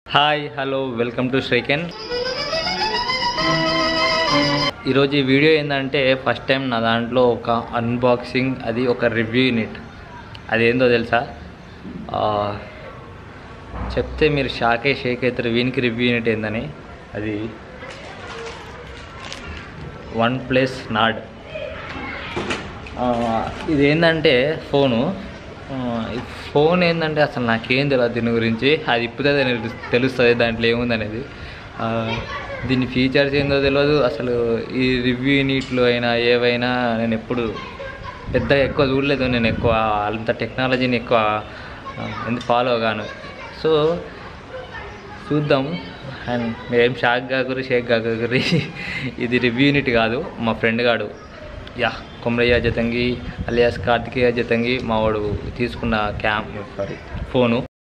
Hi hello welcome to శ్రీకెన్ ఈరోజు ఈ వీడియో ఏంటంటే ఫస్ట్ టైం నా దాంట్లో ఒక అన్బాక్సింగ్ అది ఒక రివ్యూ యూనిట్ అదేందో తెలుసా ఆ, చెప్తే మీరు షాకే షేక్ అవుతారు వీనికి రివ్యూ యూనిట్ ఏందని అది వన్ ప్లస్ నాడ్ ఇది ఏంటంటే ఫోను ఆ, ఈ ఫోన్ ఏంటంటే అసలు నాకేం తెలియదు దీని గురించి అది ఇప్పుడే తెలు- తెలుస్తుంది దాంట్లో ఏముందనేది ఆ, దీని ఫీచర్స్ ఏందో తెలియదు అసలు ఈ రివ్యూ యూనిట్లు అయినా ఏవైనా నేను ఎప్పుడు పెద్దగా ఎక్కువ చూడలేదు నేను ఎక్కువ అంత టెక్నాలజీని ఎక్కువ ఆ, ఎందుకు ఫాలో కాను సో చూద్దాం అండ్ మీరేం షాక్ కాకూరి షేక్ కాకూరి ఇది రివ్యూ యూనిట్ కాదు మా ఫ్రెండ్ గాడు యా కొమరయ్య జతంగి అలియాస్ కార్తికేయ జతంగి మా వాడు తీసుకున్న cam sorry phone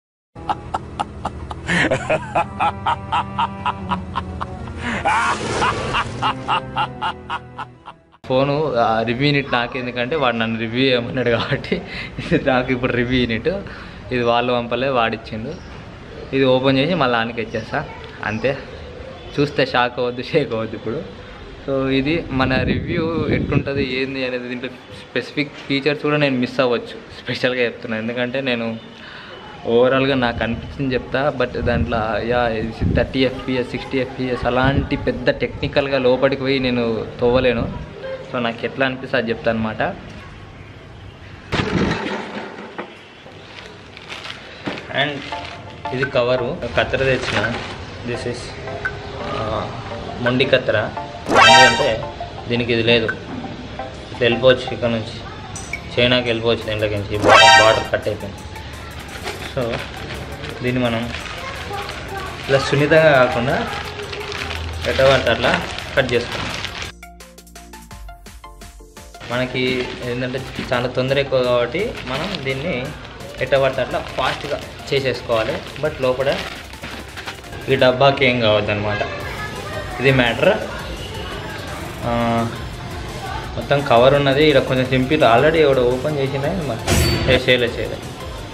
phone review unit నాకు ఎందుకంటే వాడు నన్ను రివ్యూ చేయమన్నాడు కాబట్టి ఇది నాకు ఇప్పుడు రివ్యూ యూనిట్ ఇది వాళ్ళు పంపలే వాడిచ్చిండు ఇది ఓపెన్ చేసి మళ్ళీ ఆనికి ఇచ్చేస్తా అంతే చూస్తే షాక్ అవ్వద్దు షేక్ అవ్వద్దు ఇప్పుడు సో ఇది మన రివ్యూ ఎట్లుంటుంది ఏంది అనేది దీంట్లో స్పెసిఫిక్ ఫీచర్స్ కూడా నేను మిస్ అవ్వచ్చు స్పెషల్గా చెప్తున్నాను ఎందుకంటే నేను ఓవరాల్గా నాకు అనిపించింది చెప్తా బట్ దాంట్లో యా థర్టీ ఎఫ్పిఎస్ సిక్స్టీ ఎఫ్పిఎస్ అలాంటి పెద్ద టెక్నికల్గా లోపలికి పోయి నేను తోవలేను సో నాకు ఎట్లా అనిపిస్తే అది చెప్తాను అనమాట అండ్ ఇది కవరు కత్తెర తెచ్చిన దిస్ ఇస్ మొండి కత్తెర ఎందుకంటే దీనికి ఇది లేదు ఇట్లా వెళ్ళిపోవచ్చు ఇక్కడ నుంచి చైనాకి వెళ్ళిపోవచ్చు దీంట్లోకి నుంచి బార్డర్ కట్ అయిపోయింది సో దీన్ని మనం ఇలా సున్నితంగా కాకుండా ఎటువంటి అట్లా కట్ చేసుకోవాలి మనకి ఏంటంటే చాలా తొందర ఎక్కువ కాబట్టి మనం దీన్ని ఎట్టబడితే అట్లా ఫాస్ట్గా చేసేసుకోవాలి బట్ లోపల ఈ డబ్బాకి ఏం కావద్దు అనమాట ఇది మ్యాటర్ మొత్తం కవర్ ఉన్నది ఇక్కడ కొంచెం సింపుల్ ఆల్రెడీ ఎవడో ఓపెన్ చేసినా మరి ఏ- చేయలేదు చేయలేదు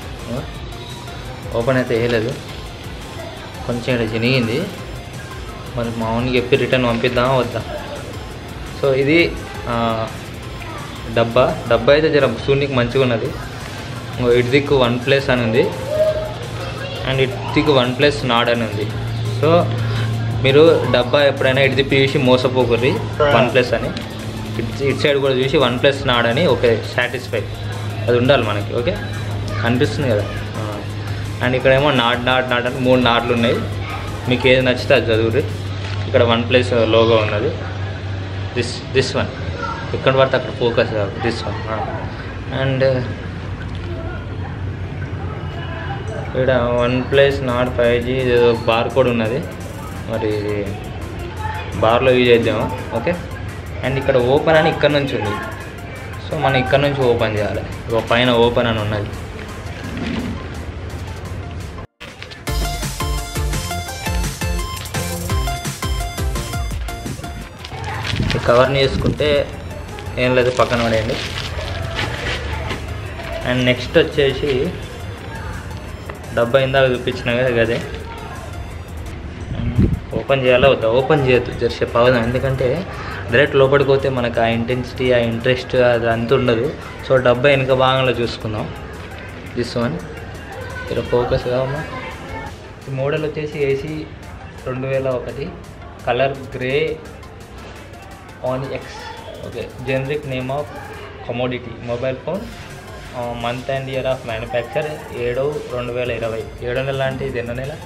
ఓపెన్ అయితే వేయలేదు కొంచెం ఇక్కడ చినిగింది మరి మామూలుగా చెప్పి రిటర్న్ పంపిద్దామా వద్దా సో ఇది ఆ, డబ్బా డబ్బా అయితే జర సూనికి మంచిగా ఉన్నది ఇంకో ఇటు దిక్కు వన్ ప్లస్ అని ఉంది అండ్ ఇటు దిక్కు వన్ ప్లస్ నాడ్ అని ఉంది సో మీరు డబ్బా ఎప్పుడైనా ఇటు తిప్పి చూసి మోసపోకర్రి వన్ ప్లస్ అని ఇటు ఇటు సైడ్ కూడా చూసి వన్ ప్లస్ నాడ్ అని ఓకే సాటిస్ఫై అది ఉండాలి మనకి ఓకే కనిపిస్తుంది కదా అండ్ ఇక్కడేమో నాడ్ నాడ్ నాడ్ అని మూడు నాట్లు ఉన్నాయి మీకు ఏది నచ్చితే అది చదువురి ఇక్కడ వన్ ప్లస్ లోగో ఉన్నది దిస్ దిస్ వన్ ఎక్కడ పడితే అక్కడ ఫోకస్ కాదు దిస్ వన్ అండ్ ఇక్కడ OnePlus Nord five G ఏదో బార్ కోడ్ ఉన్నది మరి బార్లో యూజ్ చేద్దాము ఓకే అండ్ ఇక్కడ ఓపెన్ అని ఇక్కడ నుంచి ఉంది సో మనం ఇక్కడ నుంచి ఓపెన్ చేయాలి ఇక పైన ఓపెన్ అని ఉన్నది ఈ కవర్ని వేసుకుంటే ఏం లేదు పక్కన పడేయండి అండ్ నెక్స్ట్ వచ్చేసి డబ్బా ఇందాక చూపించిన కదా గదే ఓపెన్ చేయాలా వద్దా ఓపెన్ చేయొద్దు జర్సేపు అవదాం ఎందుకంటే డైరెక్ట్ లోపలికి పోతే మనకు ఆ ఇంటెన్సిటీ ఆ ఇంట్రెస్ట్ అది అంత ఉండదు సో డబ్బా వెనుక భాగంలో చూసుకుందాం దిస్ వన్ ఇక్కడ ఫోకస్ కావమ్మా ఈ మోడల్ వచ్చేసి ఏసీ రెండు వేల ఒకటి colour grey onyx okay generic name of commodity mobile phone month and year of manufacture ఏడు రెండు వేల ఇరవై ఏడో నెల అంటే ఇది ఎన్నో నెల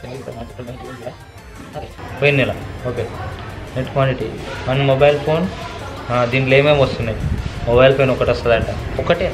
పోయిన నెల okay net quantity one mobile phone దీంట్లో ఏమేమి వస్తున్నాయి మొబైల్ ఫోన్ ఒకటి వస్తుందంట ఒకటే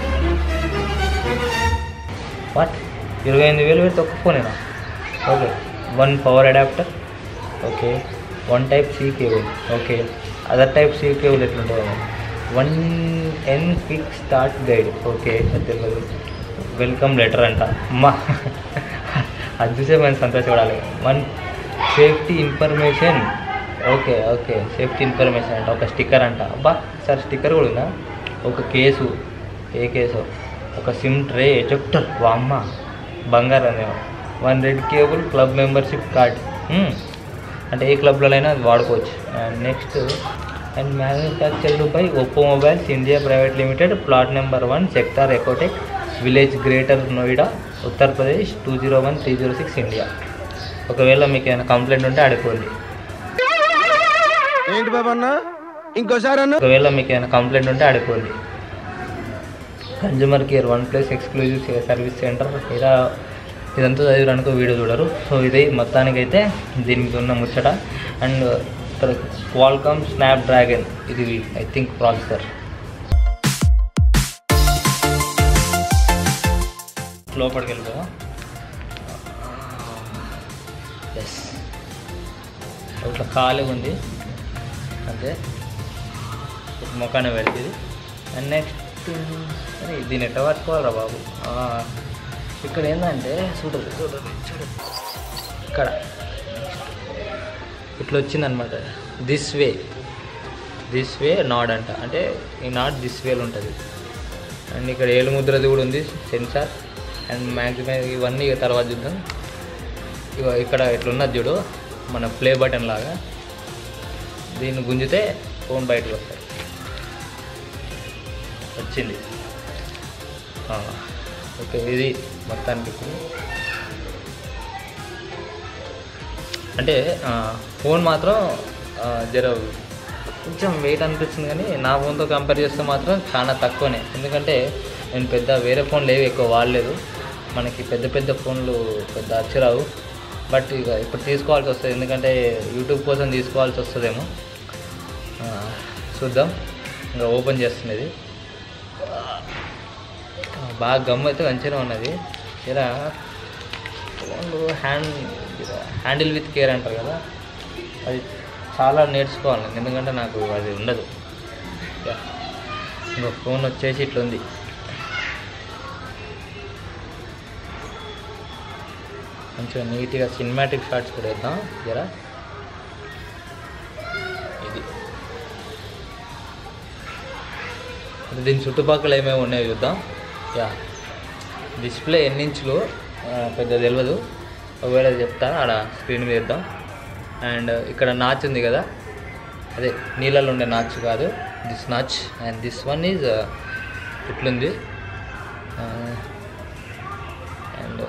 వాట్ ఇరవై ఎనిమిది వేలు పెడితే ఒక్క ఫోనేనా okay one power adapter okay one type C cable okay other type C cable ఎట్లుంటుందో వన్ ఎన్ క్విక్ స్టార్ట్ గైడ్ ఓకే అది తెలియదు వెల్కమ్ లెటర్ అంట అమ్మా అది చూసే మనం సంతోషపడాలి one safety information okay okay safety information అంట ఒక స్టిక్కర్ అంట అబ్బా సార్ స్టిక్కర్ కూడా ఉందా ఒక కేసు ఏ కేసు ఒక సిమ్ ట్రే ఎజెక్టర్ వామ్మ బంగారం one red cable club membership card అంటే ఏ క్లబ్లోనైనా అది వాడుకోవచ్చు and next and manufactured by Oppo mobiles India private limited plot number one sector Ecotech village Greater Noida Uttar Pradesh two zero one three zero six India ఒకవేళ మీకు ఏమైనా కంప్లైంట్ ఉంటే అడుకోండి ఏంటి బాబా అన్న ఇంకోసారి అన్న ఒకవేళ మీకు ఏమైనా కంప్లైంట్ ఉంటే అడుకోండి consumer care OnePlus exclusive service centre ఇలా ఇదంతా చదివి అనుకో వీడియో చూడరు సో ఇది మొత్తానికైతే దీనికి ఉన్న ముచ్చట అండ్ ఇక్కడ క్వాల్కామ్ స్నాప్ డ్రాగన్ ఇది ఐ థింక్ ప్రాసెసర్ లోపలికి వెళ్ళిపోదాం ఎస్ ఇట్లా ఖాళీగా ఉంది అంతే మొఖాన్ని పెడుతుంది అండ్ నెక్స్ట్ అరే దీన్ని ఎట్లా పట్టుకోవాలరా బాబు ఆ, ఇక్కడ ఏంటంటే చూడరు చూడరు చూడరు ఇక్కడ ఇట్లా వచ్చిందనమాట దిస్ వే దిస్ వే నాడ్ అంట అంటే ఈ నాడ్ దిస్ వేలో ఉంటుంది అండ్ ఇక్కడ ఏలు ముద్రది కూడా ఉంది సెన్సార్ అండ్ మ్యాక్సిమం ఇవన్నీ ఇక తర్వాత చూద్దాం ఇక ఇక్కడ ఇట్లా ఉన్నది చూడు మన ప్లే బటన్ లాగా దీన్ని గుంజితే ఫోన్ బయటకు వస్తుంది వచ్చింది ఆ, ఓకే ఇది మొత్తానికి ఇప్పుడు అంటే ఆ, ఫోన్ మాత్రం ఆ, జర కొంచెం వెయిట్ అనిపిస్తుంది కానీ నా ఫోన్తో కంపేర్ చేస్తే మాత్రం చాలా తక్కువనే ఎందుకంటే నేను పెద్ద వేరే ఫోన్లు ఏవి ఎక్కువ వాడలేదు మనకి పెద్ద పెద్ద ఫోన్లు పెద్ద అచ్చిరావు బట్ ఇక ఇప్పుడు తీసుకోవాల్సి వస్తుంది ఎందుకంటే యూట్యూబ్ కోసం తీసుకోవాల్సి వస్తుందేమో ఆ, చూద్దాం ఇంకా ఓపెన్ చేస్తున్నది ఆ, బాగా గమ్ అయితే మంచిగానే ఉన్నది ఇలా ఫోన్లు హ్యాండ్ హ్యాండిల్ విత్ కేర్ అంటారు కదా అది చాలా నేర్చుకోవాలి నేను, ఎందుకంటే నాకు అది ఉండదు యా. ఇంకో ఫోన్ వచ్చేసి ఇట్లా ఉంది మంచిగా నీట్గా సినిమాటిక్ షాట్స్ కూడా వేద్దాం జరా ఇది అంటే దీని చుట్టుపక్కల ఏమేమి ఉన్నాయో చూద్దాం యా డిస్ప్లే ఎన్ని ఇంచులు ఆ, పెద్ద తెలియదు ఒకవేళ చెప్తాను ఆడ స్క్రీన్ మీద ఇద్దాం అండ్ ఇక్కడ నాచ్ ఉంది కదా అదే నీళ్ళలో ఉండే నాచ్ కాదు this notch and this one is ఇట్లుంది అండ్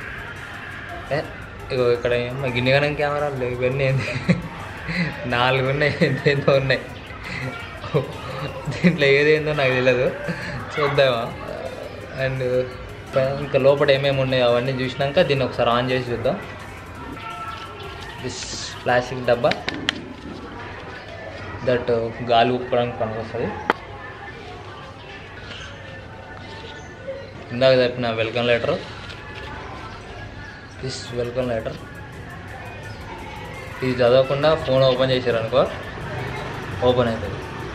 ఇగో ఇక్కడ ఏమో గిన్నెగనం కెమెరాలు లేవు ఇవన్నీ ఏంది నాలుగు ఉన్నాయి ఎంతేందో ఉన్నాయి దీంట్లో ఏదేందో నాకు తెలియదు చూద్దామా అండ్ ఇంకా లోపల ఏమేమి ఉన్నాయో అవన్నీ చూసినాక దీన్ని ఒకసారి ఆన్ చేసి చూద్దాం దిస్ ప్లాస్టిక్ డబ్బా దట్ గాలి ఊపుకోవడానికి పనికొస్తుంది ఇందాక చెప్పిన welcome letter this welcome letter ఇది చదవకుండా ఫోన్ ఓపెన్ చేశారు అనుకో ఓపెన్ అవుతుంది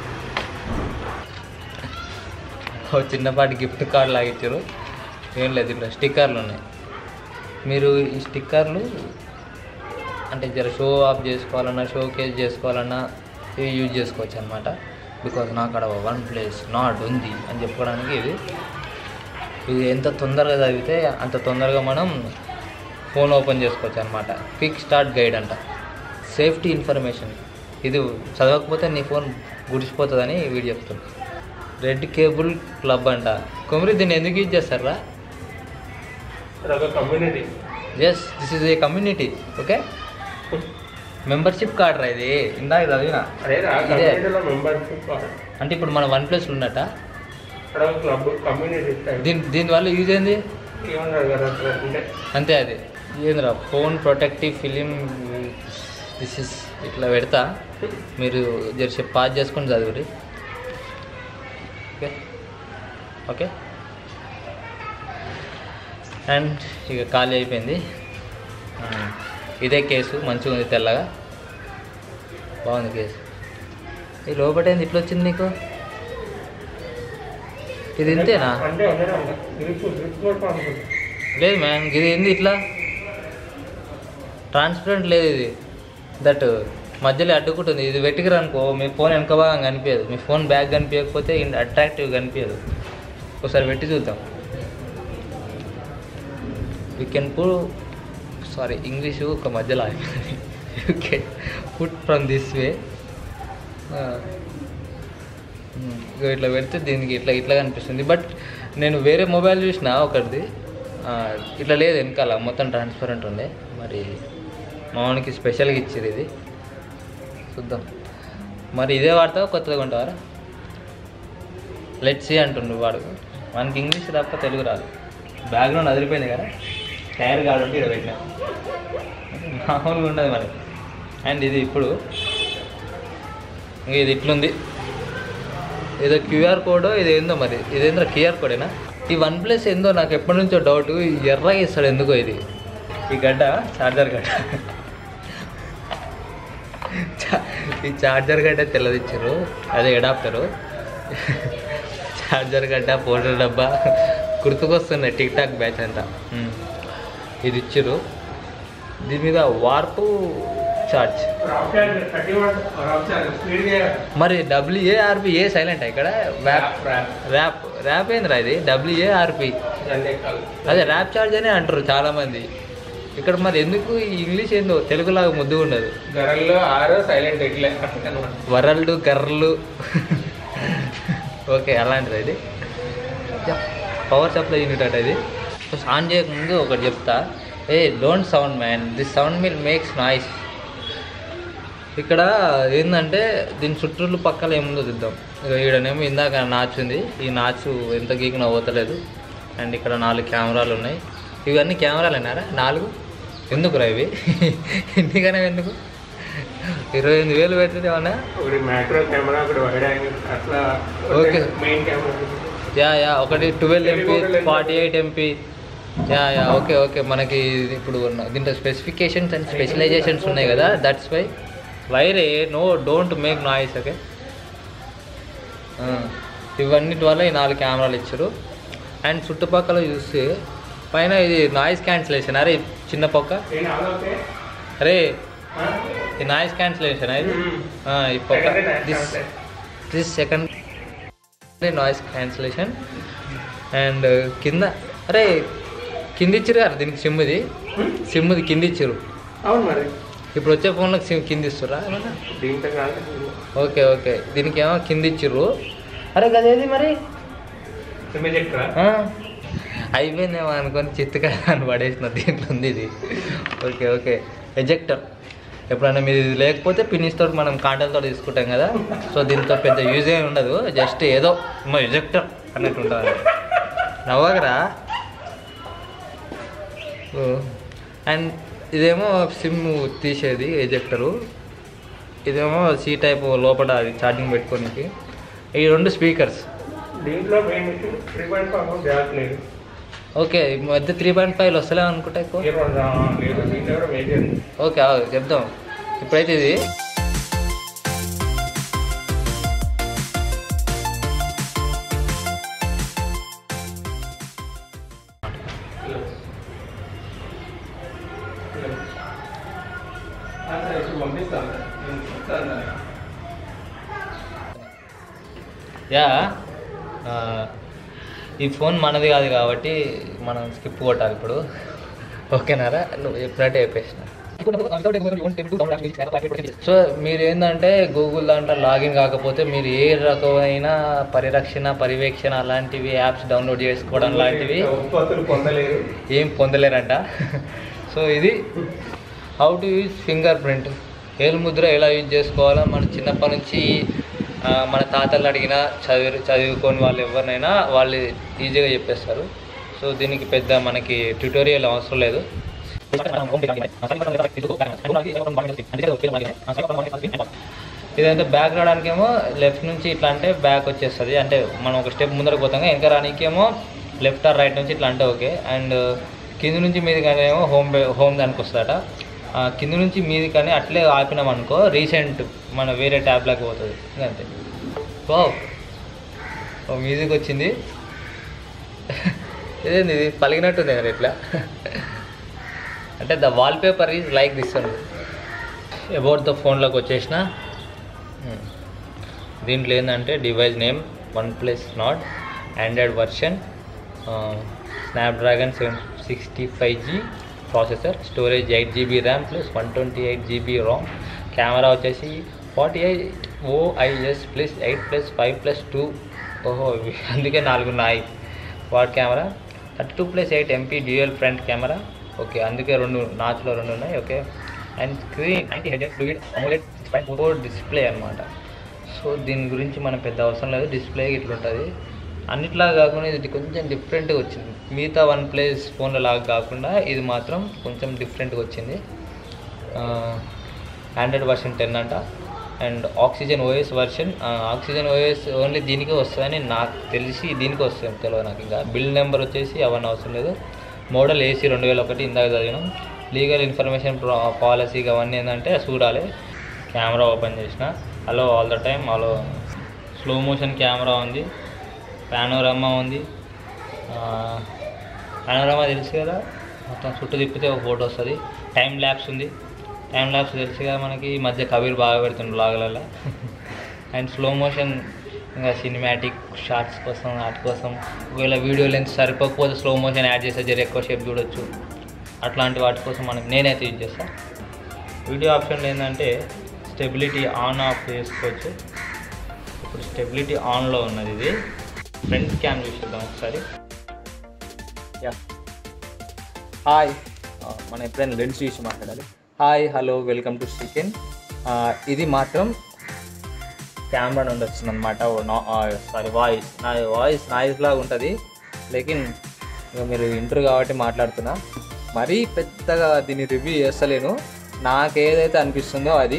ఓ చిన్నపాటి గిఫ్ట్ కార్డ్ లాగిచ్చారు ఏం లేదు ఇక్కడ స్టిక్కర్లు ఉన్నాయి మీరు ఈ స్టిక్కర్లు అంటే జర షో ఆఫ్ చేసుకోవాలన్నా షో కేస్ చేసుకోవాలన్నా ఇవి యూజ్ చేసుకోవచ్చు అనమాట బికాజ్ నాకు అక్కడ వన్ ప్లేస్ నాట్ ఉంది అని చెప్పుకోవడానికి ఇది ఇది ఎంత తొందరగా చదివితే అంత తొందరగా మనం ఫోన్ ఓపెన్ చేసుకోవచ్చు అనమాట క్విక్ స్టార్ట్ గైడ్ అంట సేఫ్టీ ఇన్ఫర్మేషన్ ఇది చదవకపోతే నీ ఫోన్ గుడిసిపోతుందని వీడు చెప్తుంది రెడ్ కేబుల్ క్లబ్ అంట కుమరి దీన్ని ఎందుకు యూజ్ చేస్తారా అదొక community yes this is a community okay membership card రా ఇది ఇందాక చదివిన అదే రా ఇదే. కమ్యూనిటీలో మెంబర్షిప్ అంటే ఇప్పుడు మన వన్ ప్లస్ ఉన్నట్ట అక్కడ క్లబ్ కమ్యూనిటీ దీని దీనివల్ల యూజ్ ఏంది ఏమన్నారు కదా అక్కడ అంటే అంతే అది ఏందిరా phone protective film this is ఇట్లా పెడతా మీరు జర పాస్ చేసుకొని చదువురి ఓకే ఓకే అండ్ ఇక ఖాళీ అయిపోయింది ఆ, ఇదే కేసు మంచిగా ఉంది తెల్లగా బాగుంది కేసు ఈ లోపటేంది ఇట్లా వచ్చింది నీకు ఇది ఇంతేనా అంటే అందరూ గ్రిప్ గ్రిప్ కూడా అనుకుంటా లేదు మ్యామ్ ఇది ఏంది ఇట్లా ట్రాన్స్పరెంట్ లేదు ఇది దట్ మధ్యలో అడ్డుకుంటుంది ఇది వెతికిరు అనుకో మీ ఫోన్ వెనక భాగం కనిపించదు మీ ఫోన్ బ్యాగ్ కనిపించకపోతే అట్రాక్టివ్ కనిపించదు ఒకసారి పెట్టి చూద్దాం we can put sorry English ఒక మధ్యలో ఆగిపోయింది you can put from this way ఇగో ఇట్లా పెడితే దీనికి ఇట్లా ఇట్లా కనిపిస్తుంది బట్ నేను వేరే మొబైల్ చూసిన ఒకటిది ఆ, ఇట్లా లేదు వెనకాల మొత్తం ట్రాన్స్పరెంట్ ఉండే మరి మామూలుకి స్పెషల్గా ఇచ్చారు ఇది చూద్దాం మరి ఇదే వాడతావా కొత్తగా కొంటావారా లెట్ సి అంటుండు వాడు మనకి ఇంగ్లీష్ తప్ప తెలుగు రాదు బ్యాక్గ్రౌండ్ అదిరిపోయింది కదా టైర్ గాడు ఉంటే ఇక్కడ పెట్టినా మామూలుగా ఉండదు మనకి అండ్ ఇది ఇప్పుడు ఇంక ఇది ఇట్లుంది ఏదో క్యూఆర్ కోడ్ ఇది ఏందో మరి ఇదేందో క్యూఆర్ కోడేనా ఈ వన్ ప్లస్ ఏందో నాకు ఎప్పటి నుంచో డౌట్ ఎర్రగా ఇస్తాడు ఎందుకో ఇది ఈ గడ్డ చార్జర్ గడ్డ చా- ఈ చార్జర్ గడ్డ తెల్లదిచ్చారు అదే అడాప్టరు చార్జర్ గడ్డ పౌడర్ డబ్బా గుర్తుకొస్తున్నాయి టిక్ టాక్ బ్యాచ్ అంతా ఉమ్. ఇది ఇచ్చారు దీని మీద వార్పు ఛార్జ్ థర్టీ వన్ స్పీడ్ మరి డబ్ల్యూఏఆర్పి ఏ సైలెంట్ ఇక్కడ ర్యాప్ ర్యాప్. ర్యాప్ ర్యాప్ ఏందిరా ఇది డబ్ల్యూఏఆర్పి అదే ర్యాప్ ఛార్జ్ అనే అంటారు చాలా మంది ఇక్కడ మరి ఎందుకు ఈ ఇంగ్లీష్ ఏందో తెలుగులాగా ముద్దుగా ఉండదు గరల్లో ఆరు సైలెంట్ ఇట్లే వరల్డ్ గర్లు ఓకే అలాంటిది ఇది పవర్ సప్లై యూనిట్ అట ఇది ఫస్ట్ ఆన్ చేయకముందు ఒకటి చెప్తా ఏ don't sound man this sound మిల్ మేక్స్ నాయిస్ ఇక్కడ ఏంటంటే దీని చుట్టూరు పక్కల ఏముందో చూద్దాం ఇక ఈడనేమో ఇందాక నాచు ఉంది ఈ నాచు ఎంత గీకినా పోతలేదు అండ్ ఇక్కడ నాలుగు కెమెరాలు ఉన్నాయి ఇవన్నీ కెమెరాలు అన్నారా నాలుగు ఎందుకురా ఇవి ఎన్నికనే ఎందుకు ఇరవై ఎనిమిది వేలు పెట్టింది ఏమన్నా ఒకటి మ్యాక్రో కెమెరా ఒకటి వైడ్ యాంగిల్ అట్లా okay. Main camera yeah yeah ఒకటి twelve MP forty eight MP yeah yeah okay okay మనకి ఇది ఇప్పుడు ఉన్న- దీంట్లో స్పెసిఫికేషన్స్ అండ్ స్పెషలైజేషన్స్ ఉన్నాయి కదా దట్స్ వై వైరే no don't make noise okay ఇవన్నిటి వల్ల ఈ నాలుగు కెమెరాలు ఇచ్చారు అండ్ చుట్టుపక్కల చూస్తే పైన ఇది నాయిస్ క్యాన్సిలేషన్ అరే ఈ చిన్న పక్క నేను ఆలోచే అరే ఈ నాయిస్ క్యాన్సిలేషన్ ఇది ఆ, ఈ పక్క this this second noise cancellation and కింద అరే కింద ఇచ్చారు కదా దీనికి సిమ్ది సిమ్ది కింద ఇచ్చారు అవును మరి ఇప్పుడు వచ్చే ఫోన్లకు సిమ్ కింద ఇస్తురా ఏమన్నా దీంతో కాదు ఓకే ఓకే దీనికి ఏమో కింద ఇచ్చిర్రు అరే గదేది మరి ఇమేజ్ ఎక్కడ ఆ, అయిపోయిందేమో అనుకొని చిత్తగా అని పడేసిన దీంట్లో ఉంది ఇది ఓకే ఓకే ఎజెక్టర్ ఎప్పుడైనా మీరు ఇది లేకపోతే పిన్నిస్తో మనం కాంటలతో తీసుకుంటాం కదా సో దీంతో పెద్ద యూజ్ ఏమి ఉండదు జస్ట్ ఏదో మా ఎజెక్టర్ అన్నట్టు ఉంటుంది నవ్వగరా అండ్ ఇదేమో సిమ్ తీసేది ఎజెక్టరు ఇదేమో సీ టైప్ లోపల అది ఛార్జింగ్ పెట్టుకోనికి ఈ రెండు స్పీకర్స్ దీంట్లో main three point five back లేదు ఓకే ఈ మధ్య త్రీ పాయింట్ ఫైవ్ వస్తలే అనుకుంటా ఎక్కువ ఇయర్ వన్ లేదు దీంట్లో కూడా మేజర్ ఓకే ఆగు, చెప్దాం ఇప్పుడైతే ఇది పంపిస్తాను యా ఆ, ఈ ఫోన్ మనది కాదు కాబట్టి మనం స్కిప్ కొట్టాలి ఇప్పుడు ఓకేనారా నువ్వు ఎప్పుడంటే చెప్పేసిన సో మీరు ఏంటంటే గూగుల్ దాంట్లో లాగిన్ కాకపోతే మీరు ఏ రకమైన పరిరక్షణ పర్యవేక్షణ అలాంటివి యాప్స్ డౌన్లోడ్ చేసుకోవడం లాంటివి ఉత్పత్తులు పొందలేదు ఏం పొందలేరంట సో ఇది how to use fingerprint ఏలు ముద్ర ఎలా యూజ్ చేసుకోవాలో మన చిన్నప్పటి నుంచి ఆ, మన తాతలు అడిగినా చదివి చదువుకొని వాళ్ళు ఎవరినైనా వాళ్ళు ఈజీగా చెప్పేస్తారు సో దీనికి పెద్ద మనకి ట్యూటోరియల్ అవసరం లేదు ఇదంతా బ్యాక్ రావడానికేమో లెఫ్ట్ నుంచి ఇట్లా అంటే బ్యాక్ వచ్చేస్తుంది అంటే మనం ఒక స్టెప్ ముందరకు పోతాం వెనక రానికేమో లెఫ్ట్ ఆర్ రైట్ నుంచి ఇట్లా అంటే ఓకే అండ్ కింద నుంచి మీది కానీ ఏమో హోమ్ హోమ్ దానికి వస్తుందట ఆ, కింద నుంచి మీది కానీ అట్లే ఆపినాం అనుకో రీసెంట్ మన వేరే ట్యాబ్లోకి పోతుంది ఇంకా అంతే ఓ ఓ మ్యూజిక్ వచ్చింది ఇదేంది ఇది పలిగినట్టుంది కదా ఇట్లా అంటే the wallpaper is like this one about the ఫోన్లోకి వచ్చేసిన Hmm. దీంట్లో ఏంటంటే device name OnePlus Nord Android version Snapdragon seven sixty five G processor storage eight GB RAM plus one twenty eight GB RAM camera వచ్చేసి forty eight OIS plus eight plus five plus two ఓహో ఇవి అందుకే నాలుగు ఉన్నాయి quad camera thirty two plus eight MP dual front camera okay అందుకే రెండు నాచ్లో రెండు ఉన్నాయి ఓకే అండ్ స్క్రీన్ నైంటీ హెడ్ fluid AMOLED six point four display అనమాట సో దీని గురించి మనం పెద్ద అవసరం లేదు డిస్ప్లే ఇట్లా ఉంటుంది అన్నిట్లా కాకుండా ఇది కొంచెం డిఫరెంట్గా వచ్చింది మిగతా వన్ ప్లస్ ఫోన్ల లాగా కాకుండా ఇది మాత్రం కొంచెం డిఫరెంట్గా వచ్చింది ఆండ్రాయిడ్ వర్షన్ టెన్ అంట and Oxygen OS version Oxygen OS only దీనికే వస్తుందని నాకు తెలిసి దీనికి వస్తుంది తెలియదు నాకు ఇంకా బిల్ నెంబర్ వచ్చేసి అవన్నీ అవసరం లేదు మోడల్ ఏసీ రెండు వేల ఒకటి ఇందాక చదివినాం లీగల్ ఇన్ఫర్మేషన్ పాలసీ అవన్నీ ఏంటంటే చూడాలి కెమెరా ఓపెన్ చేసిన hello all the time hello slow motion camera ఉంది పానోరమా ఉంది పానోరమా తెలుసు కదా మొత్తం చుట్టూ తిప్పితే ఒక ఫోటో వస్తుంది టైం ల్యాబ్స్ ఉంది టైం ల్యాబ్స్ తెలుసు కదా మనకి ఈ మధ్య కబీర్ బాగా పెడుతుండు బ్లాగులలో అండ్ స్లో మోషన్ ఇంకా సినిమాటిక్ షార్ట్స్ కోసం వాటి కోసం ఒకవేళ వీడియో లెన్స్ సరిపోకపోతే స్లో మోషన్ యాడ్ చేస్తే జర ఎక్కువ సేపు చూడొచ్చు అట్లాంటి వాటి కోసం మనం నేనైతే యూజ్ చేస్తాను వీడియో ఆప్షన్లో ఏంటంటే స్టెబిలిటీ ఆన్ ఆఫ్ చేసుకోవచ్చు ఇప్పుడు స్టెబిలిటీ ఆన్లో ఉన్నది ఇది ఫ్రంట్ క్యామ్ చూసేద్దాం ఒకసారి యా హాయ్ మనం ఎప్పుడైనా లెన్స్ చూసి మాట్లాడాలి hi hello welcome to chicken ఇది మాత్రం కెమెరా నుండి వస్తుంది అనమాట సారీ వాయిస్ నా వాయిస్ నాయిస్ లాగా ఉంటుంది లేకిన్ ఇక మీరు ఇంటర్ కాబట్టి మాట్లాడుతున్నా మరీ పెద్దగా దీన్ని రివ్యూ చేస్తలేను నాకు ఏదైతే అనిపిస్తుందో అది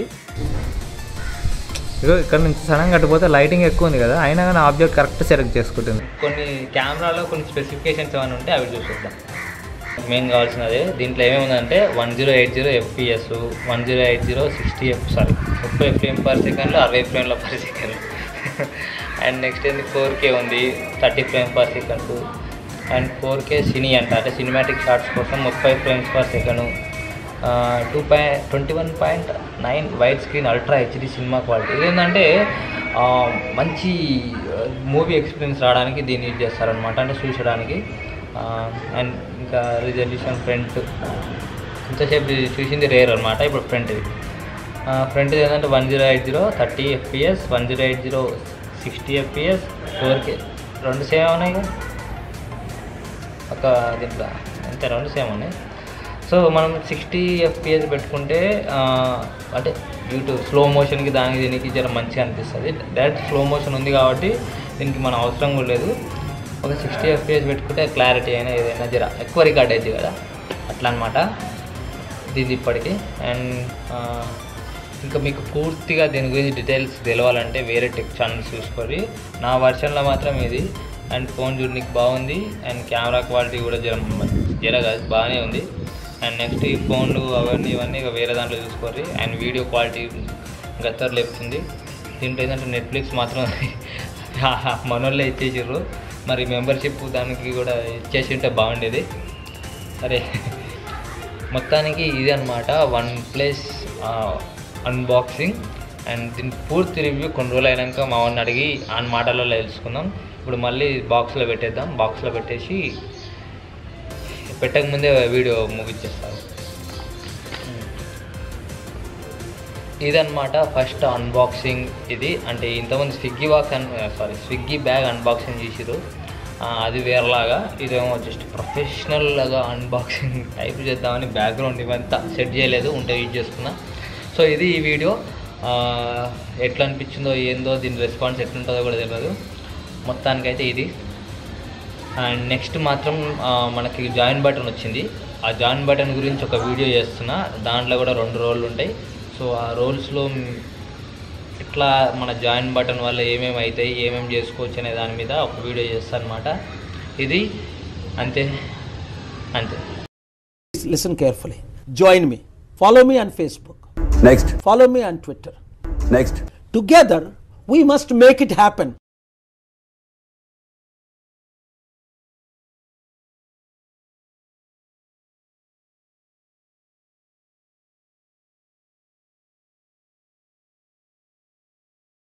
ఇగో ఇక్కడ నుంచి సడన్ కట్టిపోతే లైటింగ్ ఎక్కువ ఉంది కదా అయినా కానీ ఆబ్జెక్ట్ కరెక్ట్ సెలెక్ట్ చేసుకుంటుంది కొన్ని కెమెరాలో కొన్ని స్పెసిఫికేషన్స్ ఏమైనా ఉంటే అవి చూసేద్దాం మెయిన్ కావాల్సినది దీంట్లో ఏమేముందంటే one zero eight zero FPS one zero eight zero sixty F sorry ముప్పై ఫ్రేమ్ పర్ సెకండ్లో అరవై ఫ్రేమ్ల పర్ సెకండ్ అండ్ నెక్స్ట్ ఏంది ఫోర్ కే ఉంది thirty frame per second and four K cine అంట అంటే సినిమాటిక్ షార్ట్స్ కోసం ముప్పై frames per second two point twenty one point nine wide screen ultra HD cinema quality ఇదేంటంటే ఆ, మంచి movie experience రావడానికి దీన్ని యూజ్ చేస్తారనమాట అంటే చూసడానికి అండ్ ఇంకా రిజల్యూషన్ ఫ్రంట్ ఇంతసేపు ఇది చూసింది రేర్ అనమాట ఇప్పుడు ఫ్రంట్ ఇది ఫ్రంట్ ఏంటంటే one zero eight zero thirty FPS one zero eight zero sixty FPS four K రెండు సేమ్ ఉన్నాయి కదా ఒక దీంట్లో అంతే రెండు సేమ్ ఉన్నాయి సో మనం సిక్స్టీ ఎఫ్పిఎస్ పెట్టుకుంటే ఆ, అంటే యూట్యూబ్ స్లో మోషన్కి దానికి దీనికి జర మంచిగా అనిపిస్తుంది డైరెక్ట్ స్లో మోషన్ ఉంది కాబట్టి దీనికి మన అవసరం కూడా లేదు ఒక సిక్స్టీ ఎఫ్పిఎస్ పెట్టుకుంటే క్లారిటీ అయినా ఏదైనా జర ఎక్కువ రికార్డ్ అవుతుంది కదా అట్లా అనమాట ఇది ఇప్పటికి అండ్ ఇంకా మీకు పూర్తిగా దీని గురించి డీటెయిల్స్ తెలవాలంటే వేరే టెక్ ఛానల్స్ చూసుకోండి నా వర్షన్లో మాత్రం ఇది అండ్ ఫోన్ చూడడానికి బాగుంది అండ్ కెమెరా క్వాలిటీ కూడా జర జర కాదు బాగానే ఉంది అండ్ నెక్స్ట్ ఈ ఫోన్లు అవన్నీ ఇవన్నీ ఇక వేరే దాంట్లో చూసుకోండి అండ్ వీడియో క్వాలిటీ గత్తర్ లేపుతుంది దీంట్లో ఏంటంటే నెట్ఫ్లిక్స్ మాత్రం మనోళ్ళే ఇచ్చేసారు మరి మెంబర్షిప్ దానికి కూడా ఇచ్చేసి ఉంటే బాగుండేది సరే మొత్తానికి ఇది అనమాట వన్ ప్లస్ అన్బాక్సింగ్ అండ్ దీని పూర్తి రివ్యూ కొన్ని రోజులు అయినాక మా వాడిని అడిగి ఆ మాటలలో తెలుసుకుందాం ఇప్పుడు మళ్ళీ బాక్స్లో పెట్టేద్దాం బాక్స్లో పెట్టేసి పెట్టక ముందే వీడియో ముగించేస్తాను ఇదన్నమాట ఫస్ట్ అన్బాక్సింగ్ ఇది అంటే ఇంతకుముందు స్విగ్గీ బాక్స్ అన్ సారీ స్విగ్గీ బ్యాగ్ అన్బాక్సింగ్ చేసిరు ఆ, అది వేరేలాగా ఇదేమో జస్ట్ ప్రొఫెషనల్ లాగా అన్బాక్సింగ్ టైప్ చేద్దామని బ్యాక్గ్రౌండ్ ఇవంతా సెట్ చేయలేదు ఉంటే యూజ్ చేసుకున్నా సో ఇది ఈ వీడియో ఆ, ఎట్లా అనిపించిందో ఏందో దీని రెస్పాన్స్ ఎట్లుంటుందో కూడా తెలియదు మొత్తానికైతే ఇది అండ్ నెక్స్ట్ మాత్రం ఆ, మనకి జాయిన్ బటన్ వచ్చింది ఆ జాయిన్ బటన్ గురించి ఒక వీడియో చేస్తున్నా దాంట్లో కూడా రెండు రోళ్ళు ఉంటాయి సో ఆ రోల్స్లో ఇట్లా మన జాయిన్ బటన్ వల్ల ఏమేమి అవుతాయి ఏమేమి చేసుకోవచ్చు అనే దాని మీద ఒక వీడియో చేస్తాను అనమాట ఇది అంతే అంతే Please listen carefully. Join me. Follow me on Facebook. Next, Follow me on Twitter. next. Together, we must make it happen.